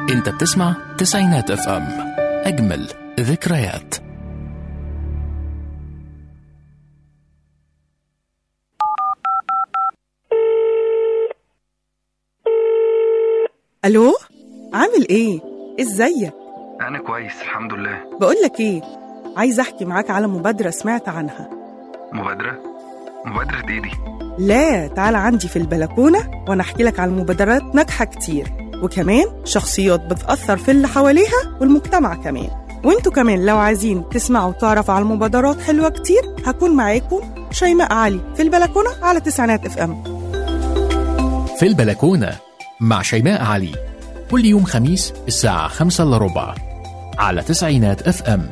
انت بتسمع تسعينات اف ام اجمل ذكريات الو عامل ايه ازيك أنا كويس الحمد لله بقولك ايه عايز احكي معاك على مبادرة سمعت عنها مبادرة مبادرة إيه دي؟ لا تعال عندي في البلكونة وانا احكي لك عن مبادرات ناجحة كتير وكمان شخصيات بتأثر في اللي حواليها والمجتمع كمان وانتوا كمان لو عايزين تسمعوا وتعرفوا على مبادرات حلوة كتير هكون معاكم شيماء علي في البلكونة على تسعينات اف ام في البلكونة مع شيماء علي كل يوم خميس الساعة خمسة إلا ربع على تسعينات اف ام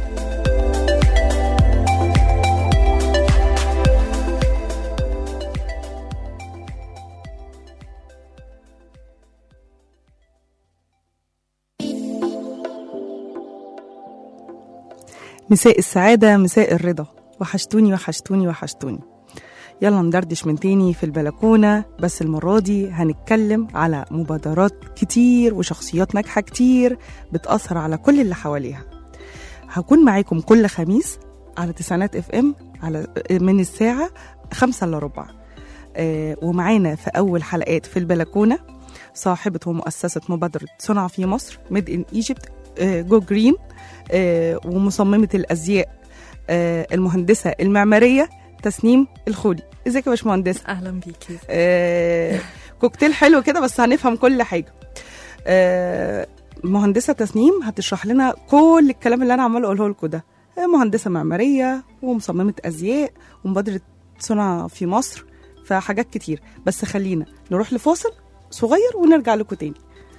مساء السعادة مساء الرضا وحشتوني وحشتوني وحشتوني يلا ندردش من تاني في البلكونة بس المرة دي هنتكلم على مبادرات كتير وشخصيات ناجحة كتير بتأثر على كل اللي حواليها هكون معاكم كل خميس على تسعينات اف ام على من الساعة خمسة إلا ربع آه ومعانا في أول حلقات في البلكونة صاحبة ومؤسسة مبادرة صنع في مصر ميد ان ايجيبت جو جرين آه، ومصممة الأزياء آه، المهندسة المعمارية تسنيم الخولي ازيك يا باشمهندسة اهلا بيكي آه، كوكتيل حلو كده بس هنفهم كل حاجة آه، مهندسة تسنيم هتشرح لنا كل الكلام اللي أنا عمال أقوله لكم ده آه، مهندسة معمارية ومصممة أزياء ومبادرة صنع في مصر فحاجات كتير بس خلينا نروح لفاصل صغير ونرجع لكم تاني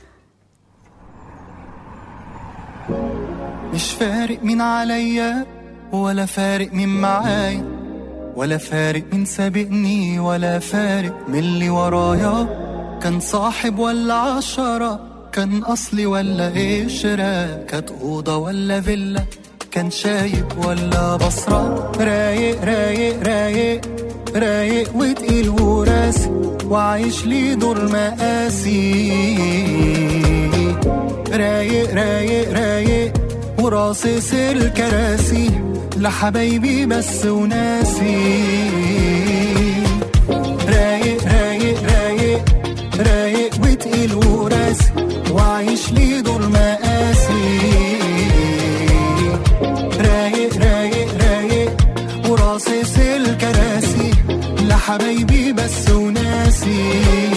مش فارق مين عليا ولا فارق مين معايا ولا فارق مين سابقني ولا فارق من اللي ورايا كان صاحب ولا عشرة كان أصلي ولا قشرة كانت أوضة ولا فيلا كان شايب ولا بصرة رايق رايق رايق رايق وتقيل وراسي وعايش لي دور مقاسي رايق رايق رايق وراصص الكراسي لحبايبي بس وناسي رايق رايق رايق رايق وتقيل وراسي وعايش لي دور مقاسي رايق رايق رايق وراصص الكراسي لحبايبي بس وناسي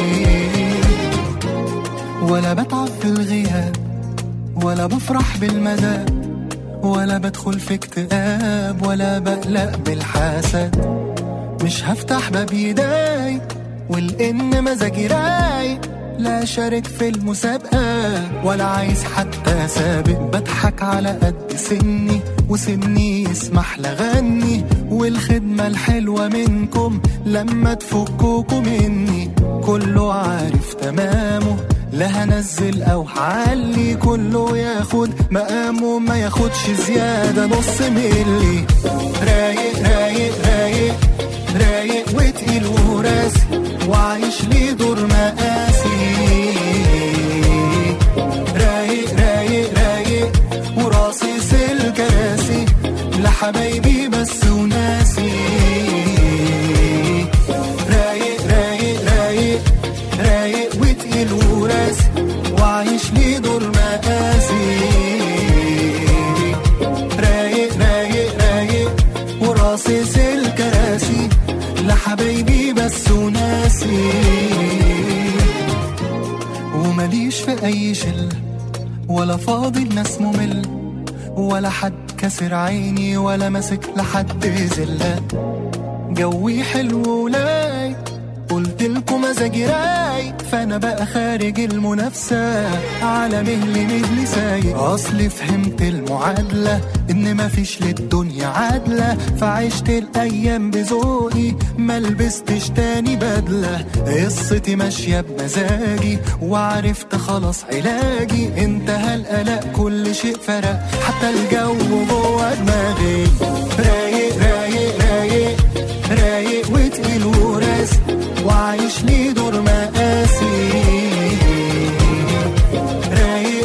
ولا بتعب في الغياب ولا بفرح بالمذاب ولا بدخل في اكتئاب ولا بقلق بالحسد مش هفتح باب يداي والإن مزاجي رايق لا شارك في المسابقة ولا عايز حتى سابق بضحك على قد سني وسني يسمح لغني والخدمة الحلوة منكم لما تفكوكوا مني كله عارف تمامه لا هنزل او هعلي كله ياخد مقامه ما ياخدش زيادة نص ملي رايق رايق رايق رايق وتقيل وراسي وعايش لي دور مقاسي رايق رايق رايق وراصص الكراسي لحبايبي بس وناسي رايق رايق رايق رايق وتقيل وراسي وعايش لي دور مقاسي رايق رايق رايق وراصص الكراسي لحبايبي بس وناسي ومليش في اي شله ولا فاضي الناس ممل ولا حد كسر عيني ولا ماسك لحد زله جوي حلو ولاي قلت لكم مزاجي رايق فانا بقى خارج المنافسه على مهلي مهلي سايق اصلي فهمت المعادله ان مفيش للدنيا عادله فعشت الايام بذوقي ما لبستش تاني بدله قصتي ماشيه بمزاجي وعرفت خلاص علاجي انتهى القلق كل شيء فرق حتى الجو جوه دماغي رايق رايق رايق رايق وتقيل وراسي وعايش لي دور مقاسي رايق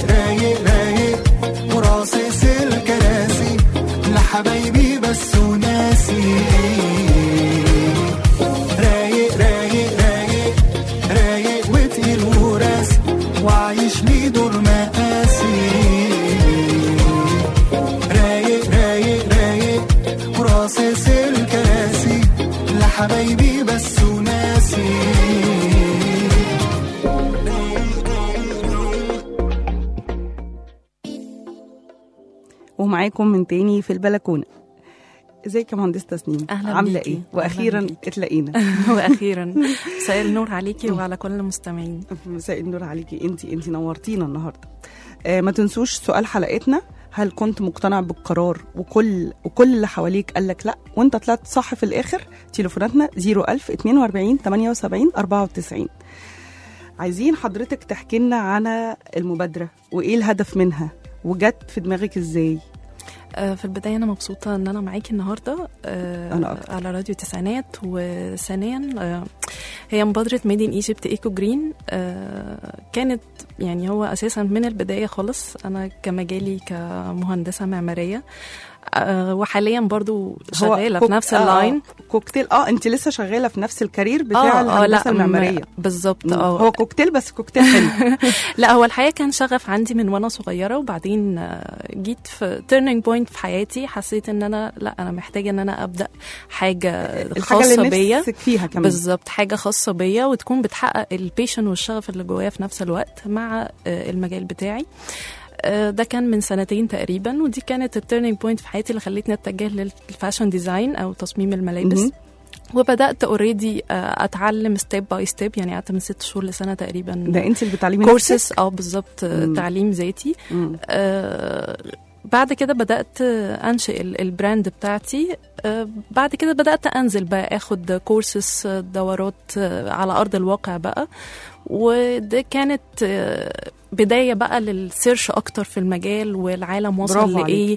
ومعاكم من تاني في البلكونه ازيك يا مهندسه تسنيم أهلا عامله بيكي. ايه أهلا واخيرا بيكي. اتلاقينا واخيرا مساء النور عليكي وعلى كل المستمعين مساء النور عليكي انت انت نورتينا النهارده آه ما تنسوش سؤال حلقتنا هل كنت مقتنع بالقرار وكل وكل اللي حواليك قال لك لا وانت طلعت صح في الاخر تليفوناتنا 01000 42 78 94 عايزين حضرتك تحكي لنا عن المبادره وايه الهدف منها وجت في دماغك ازاي آه، في البدايه انا مبسوطه ان انا معاكي النهارده آه، أنا أكتر. على راديو تسعينات وثانيا آه، هي مبادره ميد ان ايجيبت ايكو جرين آه، كانت يعني هو اساسا من البدايه خالص انا كمجالي كمهندسه معماريه آه، وحاليا برضو شغاله في كوك- نفس آه، آه، اللاين كوكتيل اه انت لسه شغاله في نفس الكارير بتاع الهندسه م- المعماريه بالظبط مم. اه هو كوكتيل بس كوكتيل حلو لا هو الحقيقه كان شغف عندي من وانا صغيره وبعدين آه، جيت في تيرنينج بوينت في حياتي حسيت ان انا لا انا محتاجه ان انا ابدا حاجه الحاجه خاصه اللي بيا نفسك فيها كمان بالظبط حاجه خاصه بيا وتكون بتحقق البيشن والشغف اللي جوايا في نفس الوقت مع آه، المجال بتاعي آه، ده كان من سنتين تقريبا ودي كانت التيرنينج بوينت في حياتي اللي خلتني اتجه للفاشن ديزاين او تصميم الملابس مهم. وبدات اوريدي اتعلم ستيب باي ستيب يعني قعدت من ست شهور لسنه تقريبا ده انت اللي بتعلمي كورسز اه بالظبط آه، مم. تعليم ذاتي مم. آه، بعد كده بدأت أنشئ ال- البراند بتاعتي آه، بعد كده بدأت أنزل بقى أخد كورسز آه، دورات آه، على أرض الواقع بقى وده كانت آه، بداية بقى للسيرش أكتر في المجال والعالم وصل برافو لإيه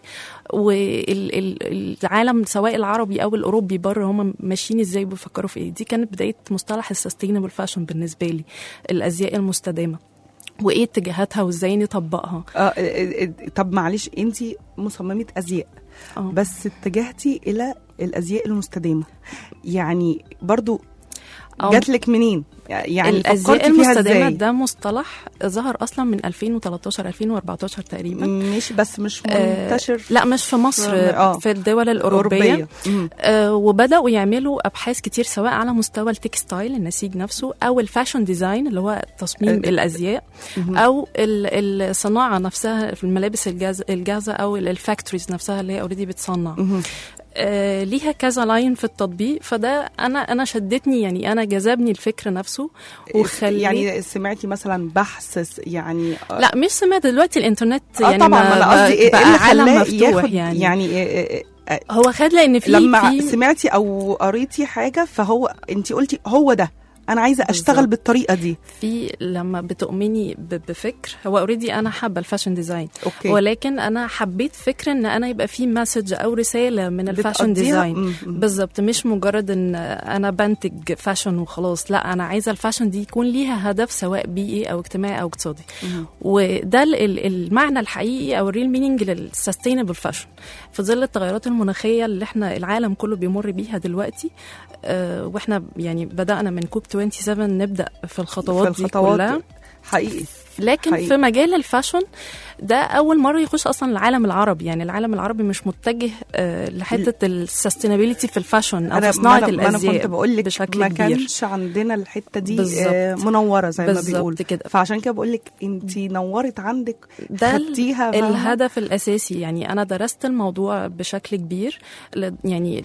والعالم سواء العربي أو الأوروبي بره هم ماشيين إزاي بيفكروا في إيه دي كانت بداية مصطلح السستينبل فاشن بالنسبة لي الأزياء المستدامة وايه اتجاهاتها وازاي نطبقها آه آه، آه، طب معلش انت مصممه ازياء اه بس اتجهتي الى الازياء المستدامه يعني برضو آه. جات لك منين يعني الازياء فكرتي فيها المستدامه ازاي ده مصطلح ظهر اصلا من 2013 2014 تقريبا مش بس مش آه، منتشر لا مش في مصر آه. في الدول الاوروبيه مم. آه وبداوا يعملوا ابحاث كتير سواء على مستوى التكستايل النسيج نفسه او الفاشن ديزاين اللي هو تصميم ال- الازياء مهم. او ال- الصناعه نفسها في الملابس الجاز- الجاهزه او الفاكتوريز نفسها اللي هي اوريدي بتصنع مهم. آه، ليها كذا لاين في التطبيق فده انا انا شدتني يعني انا جذبني الفكر نفسه وخليت يعني سمعتي مثلا بحث يعني آه، لا مش سمعت دلوقتي الانترنت اه يعني طبعا ما ما انا بقى- قصدي ايه بقى إيه اللي عالم خلاه مفتوح ياخد يعني, يعني إيه- إيه- إيه- هو خد لان في لما في سمعتي او قريتي حاجه فهو انت قلتي هو ده انا عايزه اشتغل بالظبط. بالطريقه دي في لما بتؤمني ب- بفكر هو اوريدي انا حابه الفاشن ديزاين اوكي ولكن انا حبيت فكر ان انا يبقى في مسج او رساله من الفاشن بتقضيها- ديزاين مم، مم. بالظبط مش مجرد ان انا بنتج فاشن وخلاص لا انا عايزه الفاشن دي يكون ليها هدف سواء بيئي او اجتماعي او اقتصادي مم. وده ال- ال- المعنى الحقيقي او الريل مينينج للسستينبل فاشن في ظل التغيرات المناخيه اللي احنا العالم كله بيمر بيها دلوقتي آه واحنا يعني بدانا من كوب 27 نبدا في الخطوات, في الخطوات دي كلها حقيقي لكن حقيقي. في مجال الفاشن ده اول مره يخش اصلا العالم العربي يعني العالم العربي مش متجه آه لحته السستينابيلتي في الفاشن او انا في صناعه ما أنا- ما انا الازياء كنت بقول لك بشكل ما كبير كانش عندنا الحته دي بالظبط. آه، منوره زي ما بالظبط بيقول كده. فعشان كده بقول لك انت نورت عندك ده ال- خدتيها فاهمة؟ الهدف الاساسي يعني انا درست الموضوع بشكل كبير ل- يعني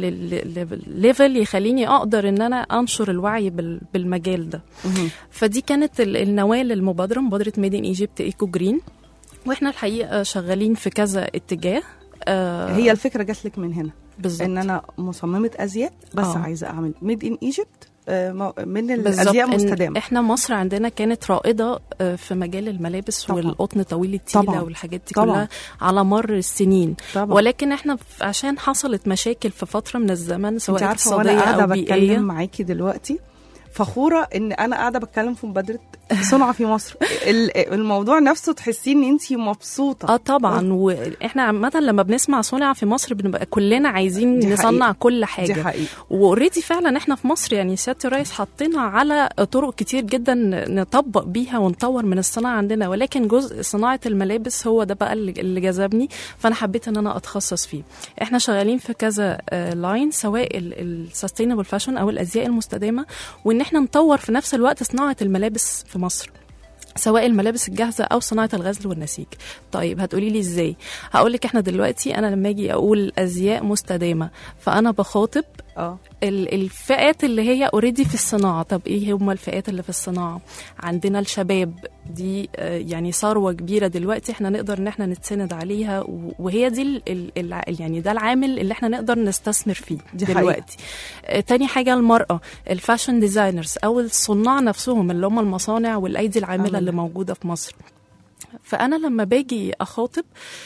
ليفل يخليني اقدر ان انا انشر الوعي بال- بالمجال ده مهم. فدي كانت ال- النواه للمبادره مبادره ميد ان ايجيبت ايكو جرين واحنا الحقيقه شغالين في كذا اتجاه آه هي الفكره جات لك من هنا بالظبط ان انا مصممه ازياء بس آه. عايزه اعمل ميد ان ايجيبت من بالظبط الازياء إن المستدامه احنا مصر عندنا كانت رائده آه، في مجال الملابس طبعاً. والقطن طويل التيله طبعاً. والحاجات دي طبعاً. كلها على مر السنين طبعا ولكن احنا ف- عشان حصلت مشاكل في فتره من الزمن انت سواء عارفه وانا اقتصاديه قاعده او بيئيه بتكلم معاكي دلوقتي فخوره ان انا قاعده بتكلم في مبادره صنع في مصر ال- الموضوع نفسه تحسيه ان انت مبسوطه اه طبعا واحنا عامه لما بنسمع صنع في مصر بنبقى كلنا عايزين دي نصنع حقيقة. كل دي حاجه حقيقه واوريدي فعلا احنا في مصر يعني سياده الرئيس حطينا على طرق كتير جدا نطبق بيها ونطور من الصناعه عندنا ولكن جزء صناعه الملابس هو ده بقى اللي اللي جذبني فانا حبيت ان انا اتخصص فيه احنا شغالين في كذا لاين سواء السستينبل فاشن او الازياء المستدامه وان احنا نطور في نفس الوقت صناعه الملابس في مصر سواء الملابس الجاهزه او صناعه الغزل والنسيج طيب هتقولي لي ازاي هقول لك احنا دلوقتي انا لما اجي اقول ازياء مستدامه فانا بخاطب اه ال- الفئات اللي هي اوريدي في الصناعه طب ايه هم الفئات اللي في الصناعه عندنا الشباب دي آه، يعني ثروه كبيره دلوقتي احنا نقدر ان احنا نتسند عليها و- وهي دي ال ال ال يعني ده العامل اللي احنا نقدر نستثمر فيه دي حقيقة. دلوقتي آه، تاني حاجه المراه الفاشن ديزاينرز او الصناع نفسهم اللي هم المصانع والايدي العامله عاملة. اللي موجوده في مصر فانا لما باجي اخاطب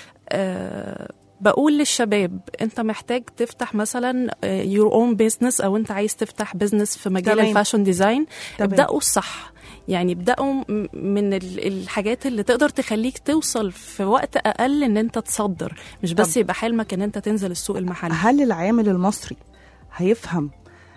آه بقول للشباب انت محتاج تفتح مثلا يور اون بيزنس او انت عايز تفتح بيزنس في مجال تمام. الفاشن ديزاين تمام. ابداوا الصح يعني ابداوا م- من ال- الحاجات اللي تقدر تخليك توصل في وقت اقل ان انت تصدر مش بس طب. يبقى حلمك ان انت تنزل السوق المحلي هل العامل المصري هيفهم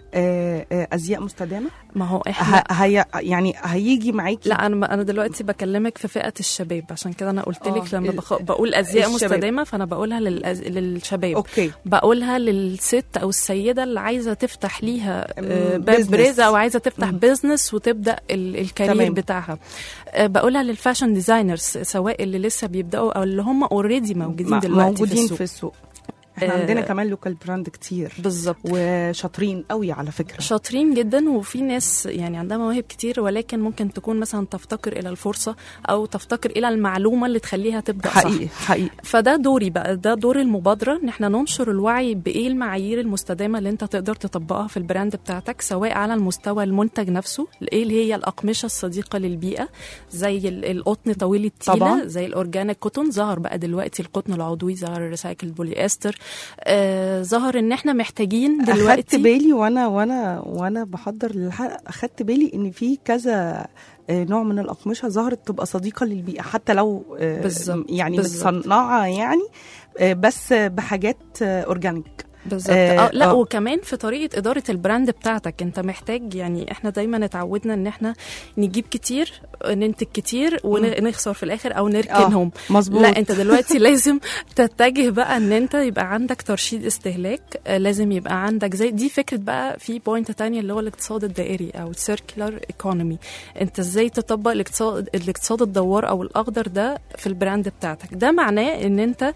آه، آه، ازياء مستدامه ما هو احنا ه- هي يعني هيجي معاكي لا انا انا دلوقتي بكلمك في فئه الشباب عشان كده انا قلت آه، لك لما ال- بخ... بقول ازياء الشباب. مستدامه فانا بقولها للأز... للشباب اوكي بقولها للست او السيده اللي عايزه تفتح ليها آه، مم، باب business. رزق او عايزه تفتح مم. بيزنس وتبدا ال- الكارير تمام. بتاعها آه، بقولها للفاشن ديزاينرز سواء اللي لسه بيبداوا او اللي هم اوريدي موجودين م- دلوقتي موجودين في السوق في السوق احنا آه، عندنا كمان لوكال براند كتير بالظبط وشاطرين قوي على فكره شاطرين جدا وفي ناس يعني عندها مواهب كتير ولكن ممكن تكون مثلا تفتقر الى الفرصه او تفتقر الى المعلومه اللي تخليها تبدا صح حقيقي حقيقي فده دوري بقى ده دور المبادرة ان احنا ننشر الوعي بايه المعايير المستدامة اللي انت تقدر تطبقها في البراند بتاعتك سواء على المستوى المنتج نفسه ايه اللي هي الأقمشة الصديقة للبيئة زي ال- القطن طويل التيلة طبعاً. زي الأورجانيك كوتون ظهر بقى دلوقتي القطن العضوي ظهر الريسايكل بولي استر آه ظهر ان احنا محتاجين اخدت دلوقتي بالي وانا وانا وانا بحضر للحلقه اخدت بالي ان في كذا آه، نوع من الاقمشه ظهرت تبقى صديقه للبيئه حتى لو آه، بالظبط، يعني بالظبط. متصنعه يعني آه، بس بحاجات آه، اورجانيك بالظبط آه، آه لا آه. وكمان في طريقه اداره البراند بتاعتك انت محتاج يعني احنا دايما اتعودنا ان احنا نجيب كتير ننتج كتير ونخسر في الاخر او نركنهم مظبوط لا انت دلوقتي لازم تتجه بقى ان انت يبقى عندك ترشيد استهلاك آه، لازم يبقى عندك زي دي فكره بقى في بوينت تانية اللي هو الاقتصاد الدائري او السيركلر ايكونومي انت ازاي تطبق الاقتصاد الاقتصاد الدوار او الاخضر ده في البراند بتاعتك ده معناه ان انت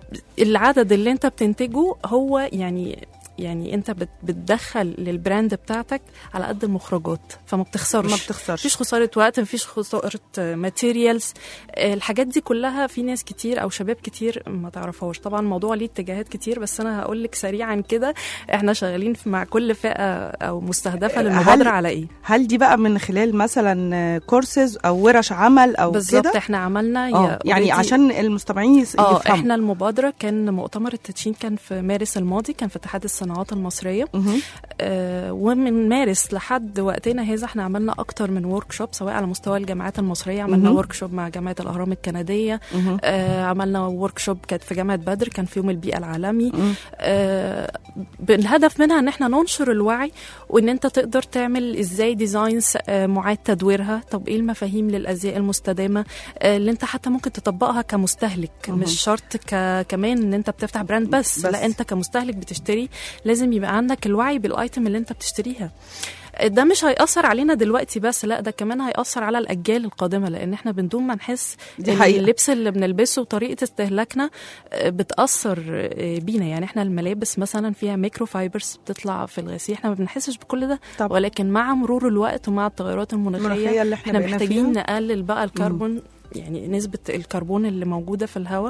العدد اللي انت بتنتجه هو يعني يعني انت بت- بتدخل للبراند بتاعتك على قد المخرجات فما بتخسرش ما بتخسرش مفيش خساره وقت مفيش خساره ماتيريالز الحاجات دي كلها في ناس كتير او شباب كتير ما تعرفهاش طبعا الموضوع ليه اتجاهات كتير بس انا هقول لك سريعا كده احنا شغالين في- مع كل فئه او مستهدفه هل- للمبادره على ايه هل دي بقى من خلال مثلا كورسز او ورش عمل او بالظبط كده احنا عملنا اه يا يعني already- عشان المستمعين يس- اه يفهموا احنا المبادره كان مؤتمر التدشين كان في مارس الماضي كان في اتحاد الصناعات المصريه مهم. آه ومن مارس لحد وقتنا هذا احنا عملنا اكتر من ورك شوب سواء على مستوى الجامعات المصريه عملنا مهم. ورك شوب مع جامعه الاهرام الكنديه مهم. آه عملنا ورك شوب كانت في جامعه بدر كان في يوم البيئه العالمي مم. آه بالهدف منها ان احنا ننشر الوعي وان انت تقدر تعمل ازاي ديزاينز آه معاد تدويرها طب ايه المفاهيم للازياء المستدامه آه اللي انت حتى ممكن تطبقها كمستهلك مهم. مش شرط ك... كمان ان انت بتفتح براند بس, بس. بس لا انت كمستهلك بتشتري لازم يبقى عندك الوعي بالايتم اللي انت بتشتريها ده مش هيأثر علينا دلوقتي بس لا ده كمان هيأثر على الأجيال القادمة لأن احنا بدون ما نحس دي إن حقيقة. اللبس اللي بنلبسه وطريقة استهلاكنا آه، بتأثر آه، بينا يعني احنا الملابس مثلا فيها ميكرو فايبرز بتطلع في الغسيل احنا ما بنحسش بكل ده طبعا. ولكن مع مرور الوقت ومع التغيرات المناخية المناخية اللي احنا احنا بقينا محتاجين فيها. نقلل بقى الكربون يعني نسبة الكربون اللي موجودة في الهواء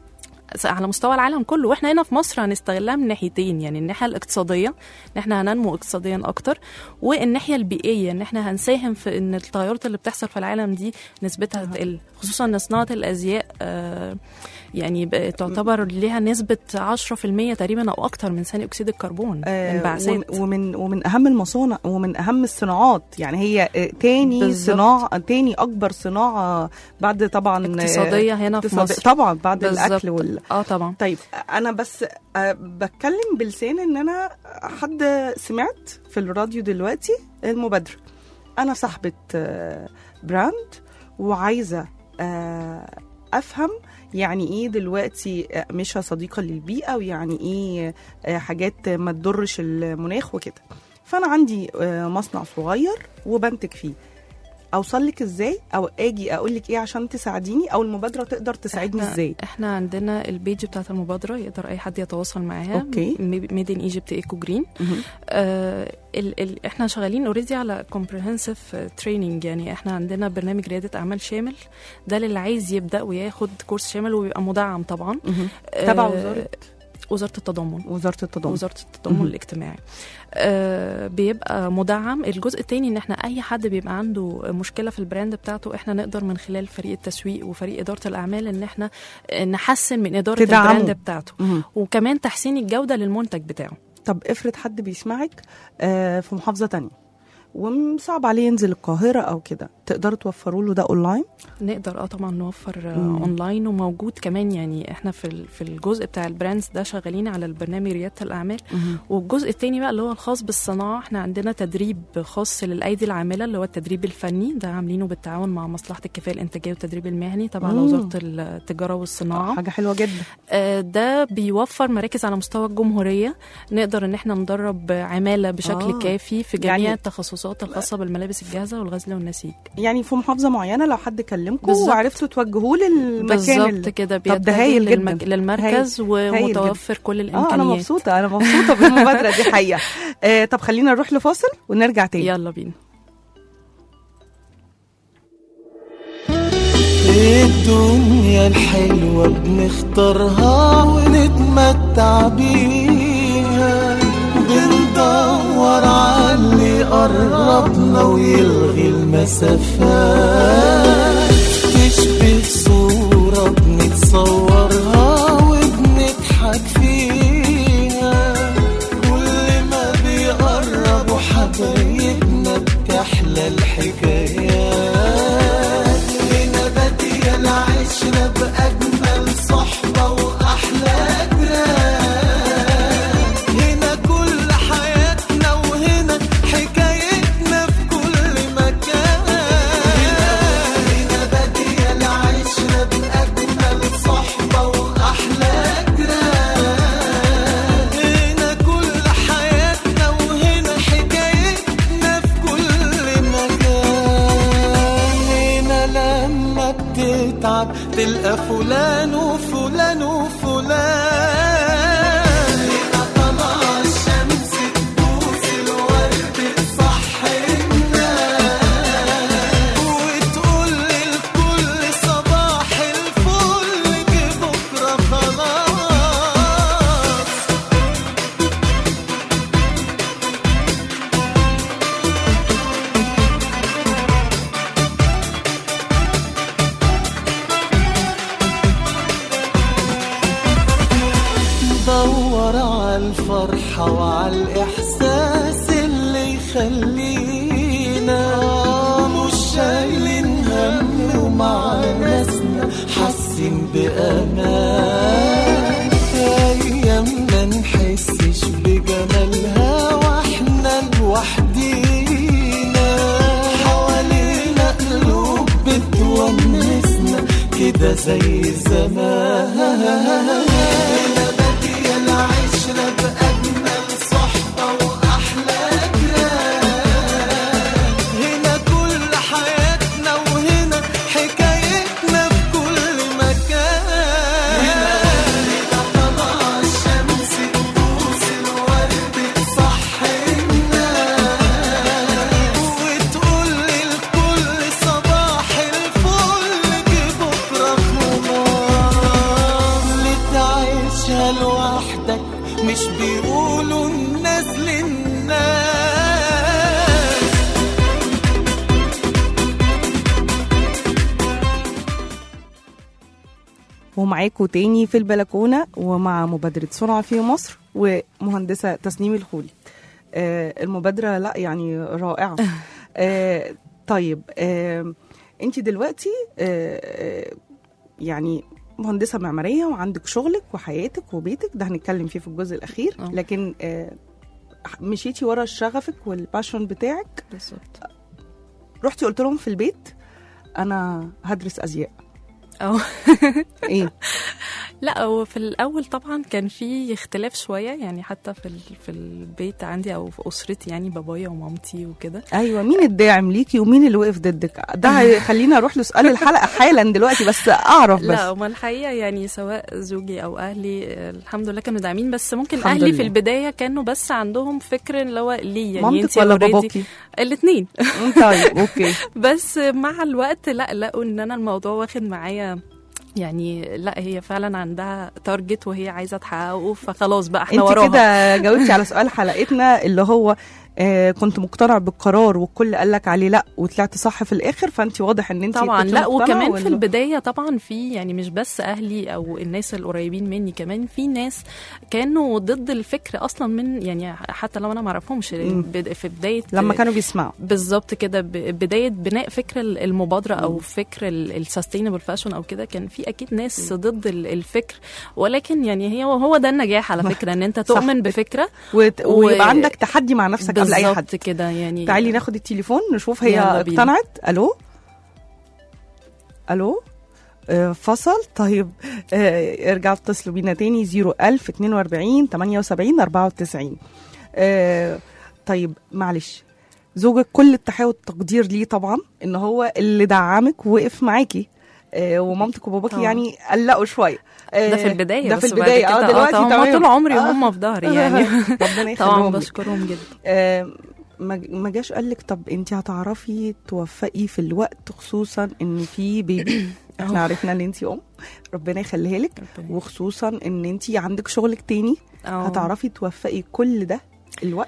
على مستوى العالم كله واحنا هنا في مصر هنستغلها من ناحيتين يعني الناحيه الاقتصاديه ان احنا هننمو اقتصاديا اكتر والناحيه البيئيه ان احنا هنساهم في ان التغيرات اللي بتحصل في العالم دي نسبتها تقل خصوصا ان صناعه الازياء آه يعني ب- تعتبر ليها نسبه 10% تقريبا او اكتر من ثاني اكسيد الكربون آه، انبعاثات ومن- ومن ومن اهم المصانع ومن اهم الصناعات يعني هي آه، تاني بالظبط. صناعه تاني اكبر صناعه بعد طبعا آه، اقتصاديه هنا في اقتصادية- مصر طبعا بعد بالظبط. الاكل وال اه طبعا طيب انا بس آه، بتكلم بلسان ان انا حد سمعت في الراديو دلوقتي المبادره انا صاحبه آه، براند وعايزه آه، افهم يعني ايه دلوقتي اقمشه صديقه للبيئه ويعني ايه آه، حاجات ما تضرش المناخ وكده فانا عندي آه، مصنع صغير وبنتج فيه اوصل لك ازاي او اجي اقول لك ايه عشان تساعديني او المبادره تقدر تساعدني احنا ازاي احنا عندنا البيج بتاعت المبادره يقدر اي حد يتواصل معاها أوكي. ميد ان ايجيبت ايكو جرين مهم. آه ال ال احنا شغالين اوريدي على كومبريهنسيف تريننج يعني احنا عندنا برنامج رياده اعمال شامل ده للي عايز يبدا وياخد كورس شامل وبيبقى مدعم طبعا مهم. آه، تبع وزاره وزاره التضامن وزاره التضامن وزاره التضامن مهم. الاجتماعي آه بيبقى مدعم الجزء التاني ان احنا اي حد بيبقى عنده مشكله في البراند بتاعته احنا نقدر من خلال فريق التسويق وفريق اداره الاعمال ان احنا نحسن من اداره تدعمه. البراند بتاعته مهم. وكمان تحسين الجوده للمنتج بتاعه طب افرض حد بيسمعك آه، في محافظه تانية وصعب عليه ينزل القاهره او كده تقدروا توفروا له ده اونلاين نقدر اه طبعا نوفر آه، مم. اونلاين وموجود كمان يعني احنا في ال- في الجزء بتاع البراندز ده شغالين على البرنامج رياده الاعمال والجزء التاني بقى اللي هو الخاص بالصناعه احنا عندنا تدريب خاص للايدي العامله اللي هو التدريب الفني ده عاملينه بالتعاون مع مصلحه الكفايه الانتاجيه والتدريب المهني تبع مم. وزاره التجاره والصناعه حاجه حلوه جدا آه، ده بيوفر مراكز على مستوى الجمهوريه نقدر ان احنا ندرب عماله بشكل آه. آه. كافي في جميع يعني- يعني التخصصات الخاصه بالملابس الجاهزه والغزل والنسيج يعني في محافظه معينه لو حد كلمكم بالظبط. وعرفتوا توجهوه للمكان بالظبط ال- كده طب ده بيتجه هايل جدا. للمك... للمركز هايل جدا. ومتوفر كل اه الامكانيات انا مبسوطه انا مبسوطه بالمبادره دي حقيقه آه طب خلينا نروح لفاصل ونرجع تاني يلا بينا الدنيا الحلوة بنختارها ونتمتع بيها بندور على اللي قربنا ويلغي المسافات تشبه صورة بنتصورها وبنضحك فيها كل ما بيقربوا حبايبنا بتحلى الحكايات هنا بادية العشرة بأجمل صحبة وأحلى جيران هنا كل حياتنا وهنا حكايتنا في كل مكان هنا بادية العشرة بأجمل صحبة وأحلى جيران هنا كل حياتنا وهنا حكايتنا في كل مكان هنا لما بتتعب تلقى فلان وفلان وفلان هنا طلع الشمس تبوس الورد تصحينا وتقول للكل صباح الفل جه بكره خلاص دور على الفرحة وعلى الإحساس اللي يخلينا مش شايلين هم ومع ناسنا حاسين بأمان أيامنا نحسش بجمالها واحنا لوحدينا حوالينا قلوب بتونسنا كده زي زمان بادية العشرة بأجمل صحبة وأحلى جيران هنا كل حياتنا وهنا حكايتنا في كل مكان هنا طلع الشمس تبوس الورد تصحينا وتقول للكل صباح الفل جه بكره خلاص اللي تعيشها لوحدك مش بيقولوا الناس للناس ومعاكم تاني في البلكونه ومع مبادره صنع في مصر ومهندسه تسنيم الخولي آه المبادره لا يعني رائعه آه طيب آه انت دلوقتي آه آه، يعني مهندسه معماريه وعندك شغلك وحياتك وبيتك ده هنتكلم فيه في الجزء الاخير آه. لكن آه مشيتي ورا شغفك والباشون بتاعك بالظبط رحتي قلت لهم في البيت انا هدرس ازياء اه ايه لا هو في الاول طبعا كان في اختلاف شويه يعني حتى في ال- في البيت عندي او في اسرتي يعني بابايا ومامتي وكده ايوه مين الداعم ليكي ومين اللي وقف ضدك ده هيخليني اروح له سؤال الحلقه حالا دلوقتي بس اعرف بس لا هما الحقيقه يعني سواء زوجي او اهلي آه، الحمد لله كانوا داعمين بس ممكن الحمد اهلي لله. في البدايه كانوا بس عندهم فكر اللي هو ليه يعني مامتك انت ولا already- باباكي الاثنين طيب اوكي بس مع الوقت لا لقوا ان انا الموضوع واخد معايا يعني لا هي فعلا عندها تارجت وهي عايزه تحققه فخلاص بقى احنا انت وراها كده جاوبتي على سؤال حلقتنا اللي هو آه كنت مقتنع بالقرار والكل قال لك عليه لا وطلعت صح في الاخر فانت واضح ان انت طبعا كنت لا مقتنعة وكمان في ولا- البدايه طبعا في يعني مش بس اهلي او الناس القريبين مني كمان في ناس كانوا ضد الفكر اصلا من يعني حتى لو انا ما اعرفهمش مم. بد- في بدايه لما كانوا بيسمعوا بالظبط كده ب- بدايه بناء فكر ال- المبادره او فكر السستينبل فاشن او كده كان في اكيد ناس ضد ال- الفكر ولكن يعني هي هو ده النجاح على فكره ان انت صح. تؤمن بفكره وت... و- ويبقى عندك تحدي مع نفسك قبل اي حد بالظبط كده يعني تعالي ناخد التليفون نشوف هي يلا بينا. اقتنعت الو الو آه، فصل طيب آه، ارجعوا اتصلوا بينا تاني 01000 42 78 94 آه، طيب معلش زوجك كل التحية والتقدير ليه طبعا ان هو اللي دعمك ووقف معاكي آه، ومامتك وباباكي طبعا. يعني قلقوا شويه آه، ده في البدايه ده في بس بعد البدايه كده اه دلوقتي هم تمام طول عمري آه. هم في ظهري يعني ربنا طبعا يخليهم لك. بشكرهم جدا آه، ما ما جاش قال لك طب انت هتعرفي توفقي في الوقت خصوصا ان في بيبي احنا عرفنا ان انت ام ربنا يخليها لك ربنا وخصوصا ان انت عندك شغلك تاني آه. هتعرفي توفقي كل ده الوقت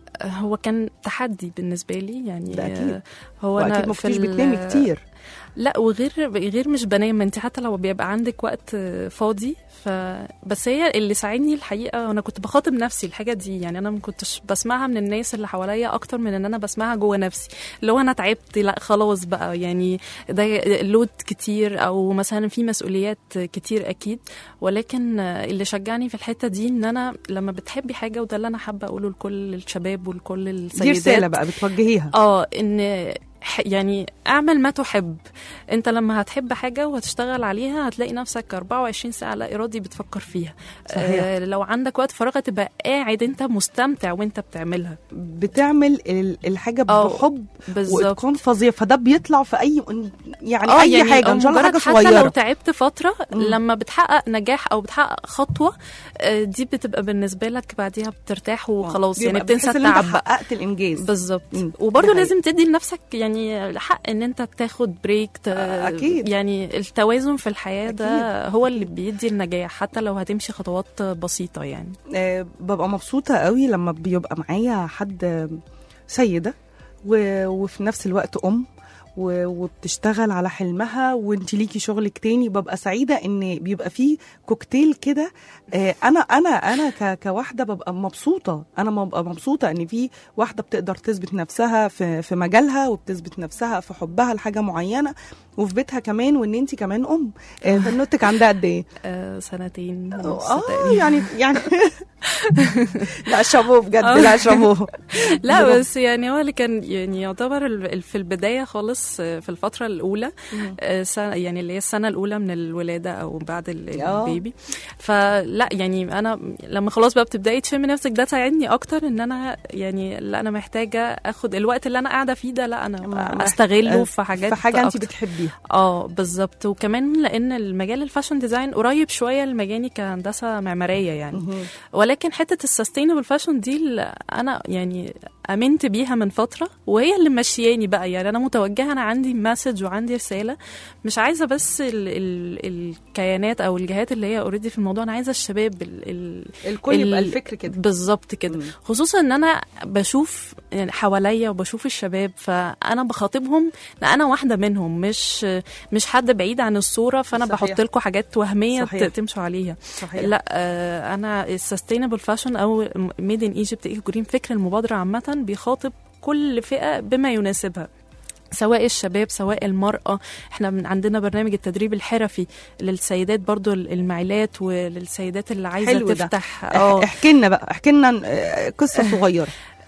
هو كان تحدي بالنسبه لي يعني ده أكيد. آه، هو واكيد انا ما في كنتيش ال- بتنامي كتير لا وغير غير مش بنام انت حتى لو بيبقى عندك وقت آه، فاضي ف بس هي اللي ساعدني الحقيقه وانا كنت بخاطب نفسي الحاجه دي يعني انا ما كنتش بسمعها من الناس اللي حواليا اكتر من ان انا بسمعها جوه نفسي اللي هو انا تعبت لا خلاص بقى يعني ده لود كتير او مثلا في مسؤوليات كتير اكيد ولكن آه، اللي شجعني في الحته دي ان انا لما بتحبي حاجه وده اللي انا حابه اقوله لكل الشباب ولكل دي السيدات رساله بقى بتوجهيها اه ان ح- يعني اعمل ما تحب انت لما هتحب حاجه وهتشتغل عليها هتلاقي نفسك 24 ساعه لا ارادي بتفكر فيها صحيح. آه لو عندك وقت فراغ تبقى قاعد انت مستمتع وانت بتعملها بتعمل ال- الحاجه آه، بحب بالظبط واتقان فظيع فده بيطلع في اي يعني اه اي يعني حاجه ان شاء الله مجرد حاجه حتى لو صغيره تعبت فتره مم. لما بتحقق نجاح او بتحقق خطوه آه، دي بتبقى بالنسبه لك بعديها بترتاح وخلاص يعني بيبقى بتنسى بتحس إن أنت التعب بقى حققت الانجاز بالظبط مم. وبرضه دي حقيقة. لازم تدي لنفسك يعني حق ان انت تاخد بريك ت... أكيد. يعني التوازن في الحياه ده هو اللي بيدي النجاح حتى لو هتمشي خطوات بسيطه يعني آه، ببقى مبسوطة قوي لما بيبقى معايا حد سيدة و- وفي نفس الوقت أم و- وبتشتغل على حلمها وانت ليكي شغلك تاني ببقى سعيدة ان بيبقى فيه كوكتيل كده آه، انا انا انا ك- كواحدة ببقى مبسوطة انا ببقى مبسوطة ان في واحدة بتقدر تثبت نفسها في في مجالها وبتثبت نفسها في حبها لحاجة معينة وفي بيتها كمان وان انت كمان ام آه، فنوتك عندها قد ايه؟ آه سنتين ونص اه تقريبا. يعني يعني لا شابوه بجد آه. لا شابوه لا برافو. بس يعني هو اللي كان يعني يعتبر ال- ال- في البدايه خالص آه، في الفتره الاولى آه، سنة يعني اللي هي السنه الاولى من الولاده او بعد ال- آه. البيبي فلا يعني انا لما خلاص بقى بتبداي تشمي نفسك ده ساعدني اكتر ان انا يعني لا انا محتاجه اخد الوقت اللي انا قاعده فيه ده لا ما- انا استغله في حاجات في حاجه انت أكتر. بتحبيها اه بالظبط وكمان لان المجال الفاشن ديزاين قريب شويه لمجالي كهندسه معماريه يعني ولكن حته السستينبل فاشن دي اللي انا يعني امنت بيها من فتره وهي اللي ماشياني بقى يعني انا متوجهه انا عندي مسج وعندي رساله مش عايزه بس ال ال الكيانات او الجهات اللي هي اوريدي في الموضوع انا عايزه الشباب ال ال الكل يبقى ال- الفكر كده بالظبط كده مم. خصوصا ان انا بشوف يعني حواليا وبشوف الشباب فانا بخاطبهم لا انا واحده منهم مش مش حد بعيد عن الصوره فانا صحيح. بحط لكم حاجات وهميه صحيح. ت- تمشوا عليها صحيح لا آه انا السستينبل فاشن او ميد ان ايجيبت ايكو جرين فكر المبادره عامه بيخاطب كل فئه بما يناسبها سواء الشباب سواء المرأة احنا من عندنا برنامج التدريب الحرفي للسيدات برضو المعيلات وللسيدات اللي عايزة حلو ده. تفتح اه اه احكي لنا بقى احكي لنا آه، قصه صغيره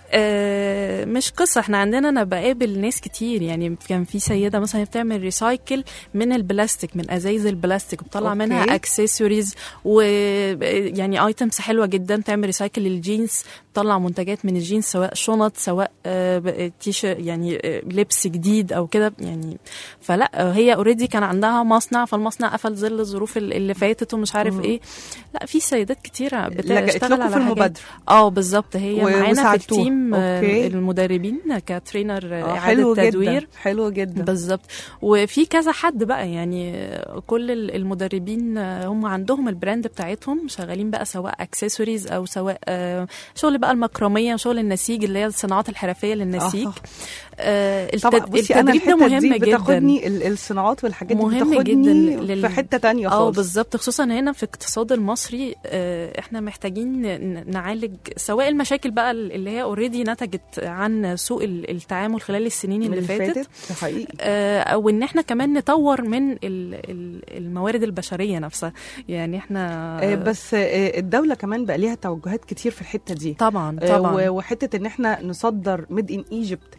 آه، مش قصه احنا عندنا انا بقابل ناس كتير يعني كان في سيده مثلا بتعمل ريسايكل من البلاستيك من ازايز البلاستيك وبتطلع أوكي. منها اكسسوارز ويعني ايتمز حلوه جدا تعمل ريسايكل للجينز تطلع منتجات من الجينز سواء شنط سواء تيشرت يعني آه، لبس جديد او كده يعني فلا آه، هي اوريدي كان عندها مصنع فالمصنع قفل ظل الظروف ال- اللي فاتت ومش عارف مم. ايه لا في سيدات كتيره لجأت بتشتغل لكم على في حاجات المبادرة. اه بالظبط هي و- معانا في وساعدتوها. التيم آه، أوكي. المدربين كترينر آه، آه، اعاده حلو تدوير جدا حلو جدا بالظبط وفي كذا حد بقى يعني كل ال- المدربين هم عندهم البراند بتاعتهم شغالين بقى سواء اكسسوارز او سواء آه، شغل بقى المكرميه وشغل النسيج اللي هي الصناعات الحرفيه للنسيج آه. آه، طبعا التد- بصي انا التدريب ده الحته مهم دي جدا بتاخدني ال- الصناعات والحاجات دي مهم بتاخدني جدا لل- في حته تانية اه خالص بالظبط خصوصا هنا في الاقتصاد المصري آه، احنا محتاجين ن- نعالج سواء المشاكل بقى اللي هي اوريدي نتجت عن سوء ال- التعامل خلال السنين اللي, اللي فاتت ده حقيقي آه، او ان احنا كمان نطور من ال- ال- الموارد البشريه نفسها يعني احنا آه، بس آه، الدوله كمان بقى ليها توجهات كتير في الحته دي طبعا آه، طبعا و- وحته ان احنا نصدر ميد ان ايجيبت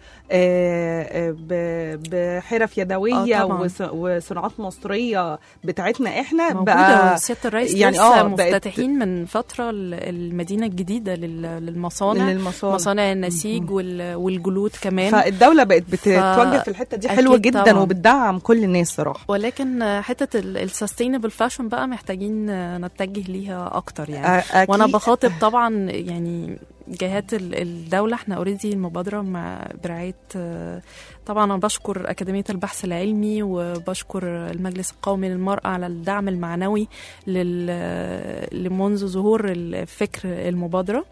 بحرف يدويه آه، طبعاً. وص- وصناعات مصريه بتاعتنا احنا موجودة بقى سيادة الرئيس يعني يعني آه، لسه بقت- مفتتحين من فترة ال- المدينة الجديدة لل- للمصانع للمصانع مصانع النسيج وال- والجلود كمان فالدوله بقت بتتوجه في الحته دي أكيد حلوه جدا طبعاً. وبتدعم كل الناس صراحه ولكن حتة السستينبل فاشن بقى محتاجين نتجه ليها أكتر يعني آه، أكيد. وانا بخاطب طبعا يعني جهات ال- الدوله احنا اوريدي المبادره مع برعايه آه، طبعا انا بشكر اكاديميه البحث العلمي وبشكر المجلس القومي للمراه على الدعم المعنوي لل- لمنذ ظهور الفكر المبادره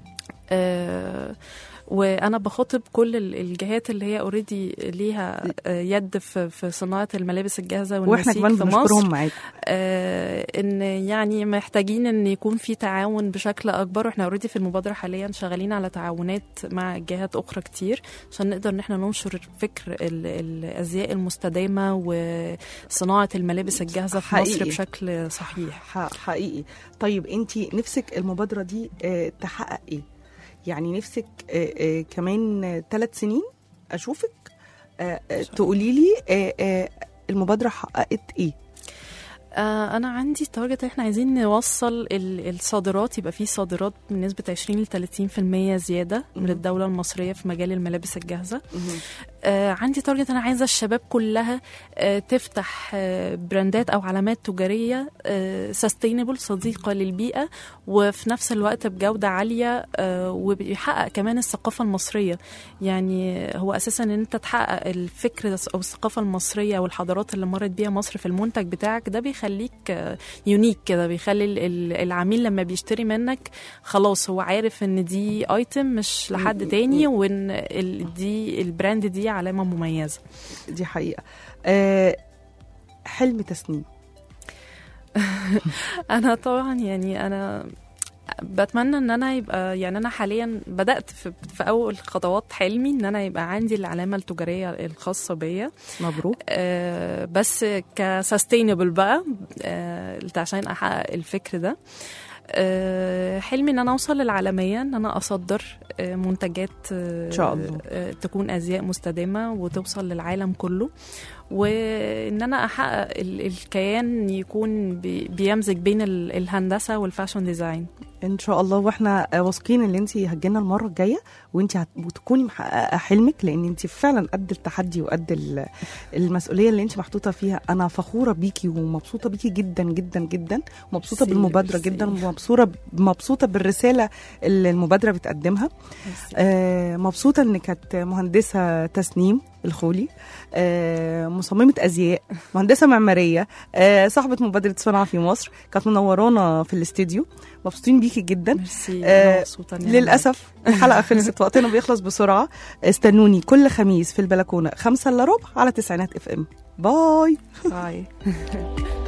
آه، وانا بخاطب كل ال- الجهات اللي هي اوريدي ليها آه، يد في في صناعه الملابس الجاهزه واحنا والنسيج كمان في مصر بنشكرهم معاكم آه، ان يعني محتاجين ان يكون في تعاون بشكل اكبر واحنا اوريدي في المبادره حاليا شغالين على تعاونات مع جهات اخرى كتير عشان نقدر ان احنا ننشر فكر ال- الازياء المستدامه وصناعه الملابس الجاهزه في مصر حقيقي. بشكل صحيح ح- حقيقي طيب انت نفسك المبادره دي آه، تحقق ايه يعني نفسك آه، آه، كمان ثلاث سنين اشوفك آه، آه، تقولي لي آه، آه، المبادره حققت ايه آه، انا عندي تارجت احنا عايزين نوصل ال- الصادرات يبقى في صادرات بنسبه 20 ل 30% زياده من مم. الدوله المصريه في مجال الملابس الجاهزه آه عندي تارجت انا عايزه الشباب كلها آه تفتح آه براندات او علامات تجاريه سستينبل صديقه للبيئه وفي نفس الوقت بجوده عاليه آه وبيحقق كمان الثقافه المصريه يعني هو اساسا ان انت تحقق الفكر او الثقافه المصريه والحضارات اللي مرت بيها مصر في المنتج بتاعك ده بيخليك آه يونيك كده بيخلي ال- ال- العميل لما بيشتري منك خلاص هو عارف ان دي ايتم مش لحد تاني وان ال- دي البراند دي علامه مميزه دي حقيقه آه، حلم تسنيم انا طبعا يعني انا بتمنى ان انا يبقى يعني انا حاليا بدات في, في اول خطوات حلمي ان انا يبقى عندي العلامه التجاريه الخاصه بيا مبروك آه بس كسستينبل بقى آه عشان احقق الفكر ده آه، حلمي ان انا اوصل للعالميه ان انا اصدر آه، منتجات ان شاء الله. تكون ازياء مستدامه وتوصل للعالم كله وان انا احقق ال- الكيان يكون بي- بيمزج بين ال- الهندسه والفاشن ديزاين ان شاء الله واحنا آه، واثقين ان انت هتجينا المره الجايه وانت هتكوني محققه حلمك لان انت فعلا قد التحدي وقد ال- المسؤوليه اللي انت محطوطه فيها انا فخوره بيكي ومبسوطه بيكي جدا جدا جدا مبسوطه ميرسي، بالمبادره ميرسي. جدا ومبسوطه مبسوطه بالرساله اللي المبادره بتقدمها آه، مبسوطه انك كانت مهندسه تسنيم الخولي آه، مصممه ازياء مهندسه معماريه آه، صاحبه مبادره صنع في مصر كانت منورانا في الاستديو مبسوطين بيكي جدا ميرسي آه، أنا مبسوطه إني أنا للاسف الحلقه خلصت وقتنا بيخلص بسرعه استنوني كل خميس في البلكونه خمسة الا ربع على تسعينات اف ام باي معاك. باي